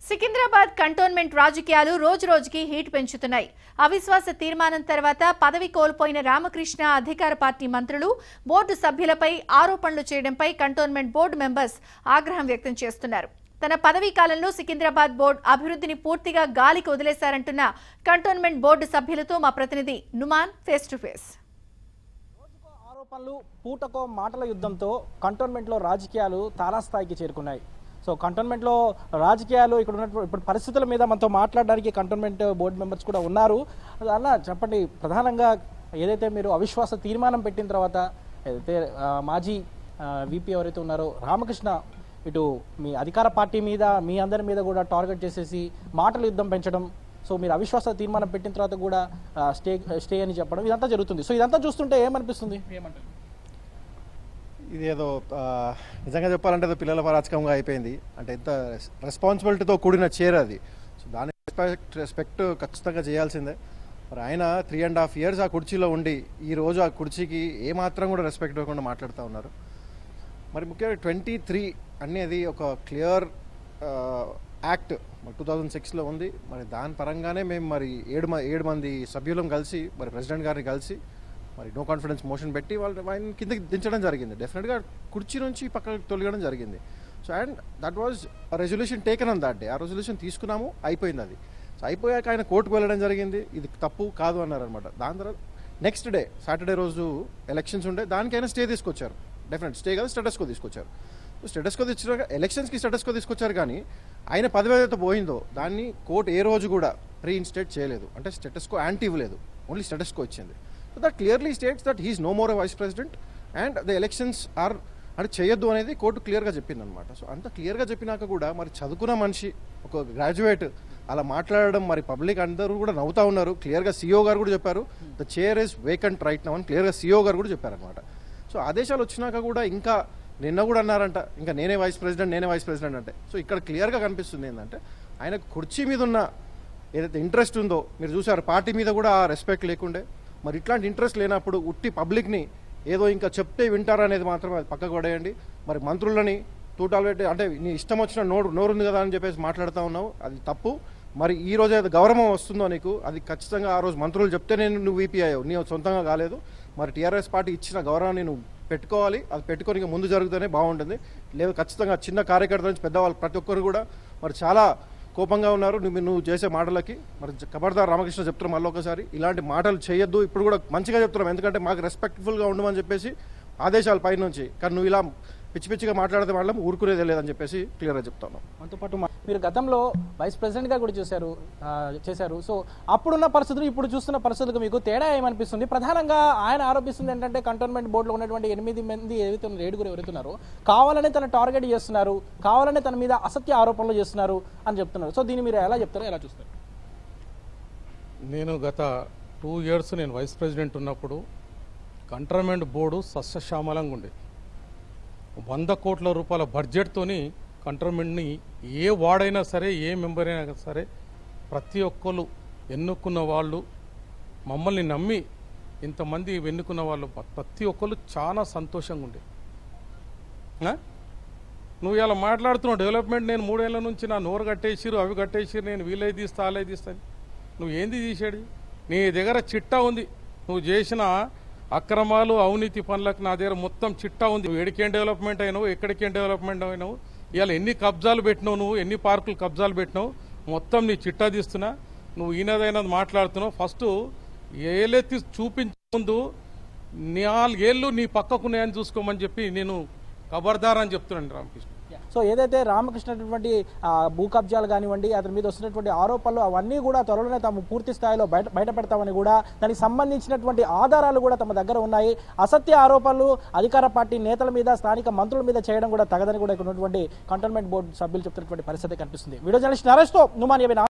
Secunderabad cantonment రాజకీయాలు రోజు రోజుకి హీట్ పెంచుతున్నాయి అవిశ్వాస తీర్మానం తర్వాత పదవి కోల్పోయిన రామకృష్ణ అధికార పార్టీ మంత్రులు బోర్డు సభ్యులపై ఆరోపణలు చేయడంపై కంటోన్మెంట్ బోర్డు మెంబర్స్ ఆగ్రహం వ్యక్తం చేస్తున్నారు తన పదవీ కాలంలో సికింద్రాబాద్ బోర్డు అభివృద్ధిని పూర్తిగా గాలికి వదిలేశారంటున్న కంటోన్మెంట్ బోర్డు సభ్యులతో మా ప్రతినిధి నుమాన్ ఫేస్ టు ఫేస్ రోజుకో ఆరోపణలు పూటకో మాటల యుద్ధంతో కంటోన్మెంట్లో రాజకీయాలు తారాస్థాయికి చేరుకున్నాయి సో కంటోన్మెంట్లో రాజకీయాలు ఇక్కడ ఉన్నటువంటి ఇప్పుడు పరిస్థితుల మీద మనతో మాట్లాడడానికి కంటోన్మెంట్ బోర్డు మెంబర్స్ కూడా ఉన్నారు అన్న చెప్పండి ప్రధానంగా ఏదైతే మీరు అవిశ్వాస తీర్మానం పెట్టిన తర్వాత ఏదైతే ఆ, మాజీ విపి ఎవరైతే ఉన్నారో రామకృష్ణ ఇటు మీ అధికార పార్టీ మీద మీ అందరి మీద కూడా టార్గెట్ చేసేసి మాటల యుద్ధం పెంచడం సో మీరు అవిశ్వాస తీర్మానం పెట్టిన తర్వాత కూడా ఆ, స్టే స్టే అని చెప్పడం ఇదంతా జరుగుతుంది సో ఇదంతా చూస్తుంటే ఏమనిపిస్తుంది ఏమంటారు ఇది ఏదో ఆ, నిజంగా చెప్పాలంటే ఏదో పిల్లల పరాచకంగా అయిపోయింది అంటే ఎంత రెస్పాన్సిబిలిటీతో కూడిన చైర్ అది సో దాని రెస్పెక్ట్ రెస్పెక్ట్ ఖచ్చితంగా చేయాల్సిందే మరి ఆయన త్రీ అండ్ హాఫ్ ఇయర్స్ ఆ కుర్చీలో ఉండి ఈ రోజు ఆ కుర్చీకి ఏమాత్రం కూడా రెస్పెక్ట్ ఇవ్వకుండా మాట్లాడుతూ ఉన్నారు మరి ముఖ్యంగా ట్వంటీ త్రీ అనేది ఒక క్లియర్ యాక్ట్ మరి టూ థౌజండ్ సిక్స్లో ఉంది మరి దాని పరంగానే మేము మరి ఏడు మ- ఏడు మంది సభ్యులం కలిసి మరి ప్రెసిడెంట్ గారిని కలిసి మరి నో కాన్ఫిడెన్స్ మోషన్ పెట్టి వాళ్ళు ఆయన కిందకి దించడం జరిగింది డెఫినెట్గా కుర్చీ నుంచి పక్కకు తొలగడం జరిగింది so and that was resolution taken on that day ఆ రెజల్యూషన్ తీసుకున్నాము అయిపోయింది అది సో అయిపోయాక ఆయన కోర్టుకు వెళ్ళడం జరిగింది ఇది తప్పు కాదు అన్నారు అనమాట దాని తర్వాత నెక్స్ట్ డే సాటర్డే రోజు ఎలక్షన్స్ ఉండే దానికైనా స్టే తీసుకొచ్చారు డెఫినెట్ స్టే కాదు స్టేటస్కో తీసుకొచ్చారు స్టేటస్కో తెచ్చిన ఎలక్షన్స్కి స్టేటస్కో తీసుకొచ్చారు కానీ ఆయన పదవి ఏదైతే పోయిందో దాన్ని కోర్టు ఏ రోజు కూడా రీఇన్స్టేట్ చేయలేదు అంటే స్టేటస్కో యాంటీ ఇవ్వలేదు ఓన్లీ స్టేటస్కో ఇచ్చింది so that clearly states that he's no more vice president and the elections are అంటే చేయొద్దు అనేది కోర్టు క్లియర్గా చెప్పింది అనమాట సో అంత క్లియర్గా చెప్పినాక కూడా మరి చదువుకున్న మనిషి ఒక గ్రాడ్యుయేట్ అలా మాట్లాడడం మరి పబ్లిక్ అందరూ కూడా నవ్వుతా ఉన్నారు క్లియర్గా సీఓ గారు కూడా చెప్పారు the chair is vacant right now అని క్లియర్గా సీఓ గారు కూడా చెప్పారనమాట సో ఆదేశాలు వచ్చినాక కూడా ఇంకా నిన్న కూడా అన్నారంట ఇంకా నేనే వైస్ ప్రెసిడెంట్ నేనే వైస్ ప్రెసిడెంట్ అంటే సో ఇక్కడ క్లియర్గా కనిపిస్తుంది ఏంటంటే ఆయన కుర్చీ మీద ఉన్న ఏదైతే ఇంట్రెస్ట్ ఉందో మీరు చూసారు పార్టీ మీద కూడా ఆ రెస్పెక్ట్ లేకుండే మరి ఇట్లాంటి ఇంట్రెస్ట్ లేనప్పుడు ఉట్టి పబ్లిక్ని ఏదో ఇంకా చెప్తే వింటారు అనేది మాత్రం అది పక్కకు పడేయండి మరి మంత్రులని తూటాలు పెట్టి అంటే నీ ఇష్టం వచ్చిన నోరు నోరుంది కదా అని చెప్పేసి మాట్లాడుతూ ఉన్నావు అది తప్పు మరి ఈ రోజు ఏదో గౌరవం వస్తుందో నీకు అది ఖచ్చితంగా ఆ రోజు మంత్రులు చెప్తే నేను నువ్వు వీపీ అయ్యావు నీ సొంతంగా కాలేదు మరి టీఆర్ఎస్ పార్టీ ఇచ్చిన గౌరవాన్ని నువ్వు పెట్టుకోవాలి అది పెట్టుకొని ఇంకా ముందు జరుగుతూనే బాగుంటుంది లేదు ఖచ్చితంగా చిన్న కార్యకర్త నుంచి పెద్దవాళ్ళు ప్రతి ఒక్కరు కూడా మరి చాలా కోపంగా ఉన్నారు నువ్వు నువ్వు చేసే మాటలకి మరి జ- ఖబర్దార్ రామకృష్ణ చెప్తున్నాం మళ్ళీ ఒకసారి ఇలాంటి మాటలు చేయొద్దు ఇప్పుడు కూడా మంచిగా చెప్తున్నాం ఎందుకంటే మాకు రెస్పెక్ట్ఫుల్గా ఉండమని చెప్పేసి ఆదేశాలు పైనుంచి కానీ నువ్వు ఇలా పిచ్చి పిచ్చిగా మాట్లాడితే వాళ్ళం ఊరుకునేదే లేదని చెప్పేసి క్లియర్గా చెప్తాను మనతో పాటు మా- మీరు గతంలో వైస్ ప్రెసిడెంట్ గా కూడా చేశారు ఆ, చేశారు సో అప్పుడున్న పరిస్థితులు ఇప్పుడు చూస్తున్న పరిస్థితులకు మీకు తేడా ఏమనిపిస్తుంది ప్రధానంగా ఆయన ఆరోపిస్తుంది ఏంటంటే కంటోన్మెంట్ బోర్డులో ఉన్నటువంటి ఎనిమిది మంది ఏదైతే ఉన్న ఏడుగురు ఎవరైతున్నారో కావాలనే తన టార్గెట్ చేస్తున్నారు కావాలనే తన మీద అసత్య ఆరోపణలు చేస్తున్నారు అని చెప్తున్నారు సో దీన్ని మీరు ఎలా చెప్తారో ఎలా చూస్తారు నేను గత టూ ఇయర్స్ నేను వైస్ ప్రెసిడెంట్ ఉన్నప్పుడు కంటోన్మెంట్ బోర్డు సస్యశ్యామలంగా ఉండేది వంద కోట్ల రూపాయల బడ్జెట్తోని కంటోన్మెంట్ని ఏ వార్డైనా సరే ఏ మెంబర్ అయినా సరే ప్రతి ఒక్కరు ఎన్నుకున్న వాళ్ళు మమ్మల్ని నమ్మి ఇంతమంది ఎన్నుకున్న వాళ్ళు ప్రతి ఒక్కరు చాలా సంతోషంగా ఉండేది ఆ? నువ్వు ఇలా మాట్లాడుతున్నావు డెవలప్మెంట్ నేను మూడేళ్ల నుంచి నా నోరు కట్టేసిరు అవి కట్టేసిరు నేను వీలై తీస్తా అలై తీస్తాను నువ్వు ఏంది తీసాడు నీ దగ్గర చిట్టా ఉంది నువ్వు చేసిన అక్రమాలు అవినీతి పనులకు నా దగ్గర మొత్తం చిట్టా ఉంది నువ్వు ఎడికేం డెవలప్మెంట్ అయినావు ఎక్కడికేం డెవలప్మెంట్ అయినావు ఇవాళ ఎన్ని కబ్జాలు పెట్టినావు నువ్వు ఎన్ని పార్కులు కబ్జాలు పెట్టినావు మొత్తం నీ చిట్టా తీస్తున్నా నువ్వు ఈయనదైనది మాట్లాడుతున్నావు ఫస్ట్ ఏలెత్తి చూపించే ముందు నాలుగేళ్ళు నీ పక్కకున్నాయని చూసుకోమని చెప్పి నేను ఖబర్దార్ అని చెప్తున్నాను రామకృష్ణ సో ఏదైతే రామకృష్ణ అటువంటి, ఆ, భూ కబ్జాలు కానివ్వండి అతని మీద వస్తున్నటువంటి ఆరోపణలు అవన్నీ కూడా త్వరలోనే తాము పూర్తి స్థాయిలో బయట బయట పెడతామని కూడా దానికి సంబంధించినటువంటి ఆధారాలు కూడా తమ దగ్గర ఉన్నాయి అసత్య ఆరోపణలు అధికార పార్టీ నేతల మీద స్థానిక మంత్రుల మీద చేయడం కూడా తగదని కూడా ఇక్కడ ఉన్నటువంటి కంటోన్మెంట్ బోర్డు సభ్యులు చెప్తున్నటువంటి పరిస్థితి కనిపిస్తుంది వీడియో జర్నలిస్ట్ నరేష్తో నుమాన్